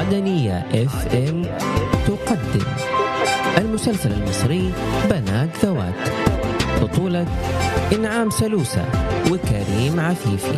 عدنية اف ام تقدم المسلسل المصري بنات ذوات بطولة إنعام سلوسة وكريم عفيفي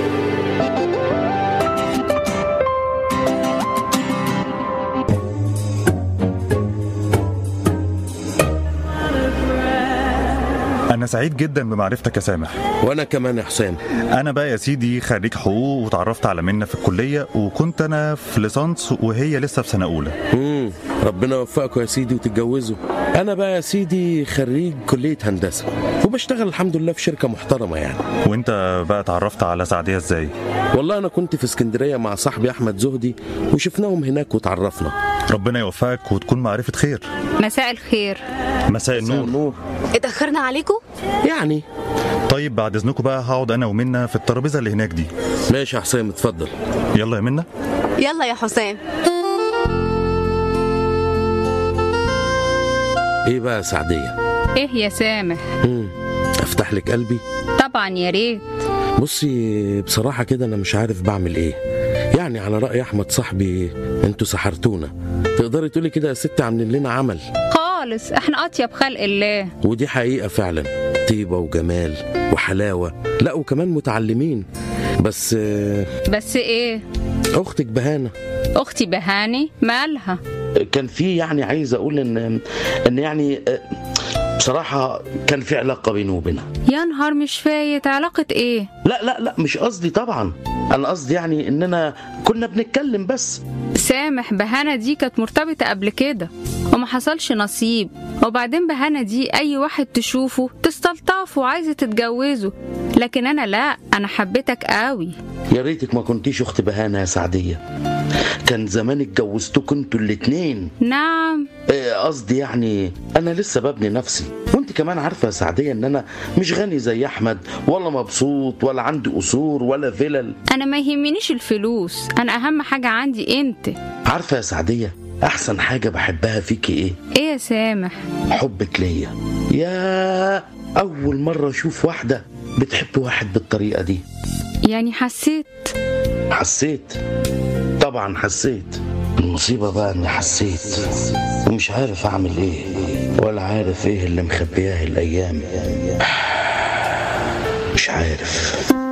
أنا سعيد جدا بمعرفتك يا سامح وانا كمان يا حسام أنا بقى يا سيدي خريج حقوق وتعرفت على منة في الكلية وكنت أنا في ليسانس وهي لسه في سنة أولى مم. ربنا يوفقكم يا سيدي وتتجوزوا انا بقى يا سيدي خريج كليه هندسه وبشتغل الحمد لله في شركه محترمه يعني وأنت بقى اتعرفت على سعدية إزاي؟ والله انا كنت في اسكندريه مع صاحبي احمد زهدي وشفناهم هناك وتعرفنا ربنا يوفقك وتكون معرفة خير مساء الخير مساء النور نور اتأخرنا عليكم؟ يعني طيب بعد إذنكم بقى هقعد أنا ومنة في الترابيزة اللي هناك دي ماشي يا حسام اتفضل يلا يا منة يلا يا حسام ايه بقى يا سعديه ايه يا سامح مم. افتح لك قلبي طبعا يا ريت بصي بصراحه كده انا مش عارف بعمل ايه يعني على راي احمد صاحبي انتوا سحرتونا تقدري تقولي كده يا ست عاملين لنا عمل خالص احنا اطيب خلق الله ودي حقيقة فعلا طيبة وجمال وحلاوة لا وكمان متعلمين بس آه، بس ايه أختك بهانة اختي بهاني مالها كان في يعني عايز أقول إن إن يعني آه، بصراحة كان في علاقة بينه وبينها يا نهار مش فايت علاقة ايه لا لا لا مش قصدي طبعا أنا قصدي يعني إننا كنا بنتكلم بس سامح بهانة دي كانت مرتبطة قبل كده وما حصلش نصيب وبعدين بهانة دي اي واحد تشوفه تستلطفه وعايزة تتجوزه لكن انا لا انا حبيتك قوي يا ريتك ما كنتيش أخت بهانة يا سعدية كان زمان اتجوزتكم انتوا الاتنين نعم إيه قصدي يعني انا لسه ببني نفسي وانت كمان عارفه يا سعديه ان انا مش غني زي احمد ولا مبسوط ولا عندي قصور ولا فلل انا ما يهمنيش الفلوس انا اهم حاجة عندي انت عارفه يا سعديه احسن حاجه بحبها فيكي ايه ايه يا سامح حبك ليا يا اول مره اشوف واحده بتحب واحد بالطريقه دي يعني حسيت حسيت طبعا حسيت المصيبه بقى اني حسيت ومش عارف اعمل ايه ولا عارف ايه اللي مخبياه الايام مش عارف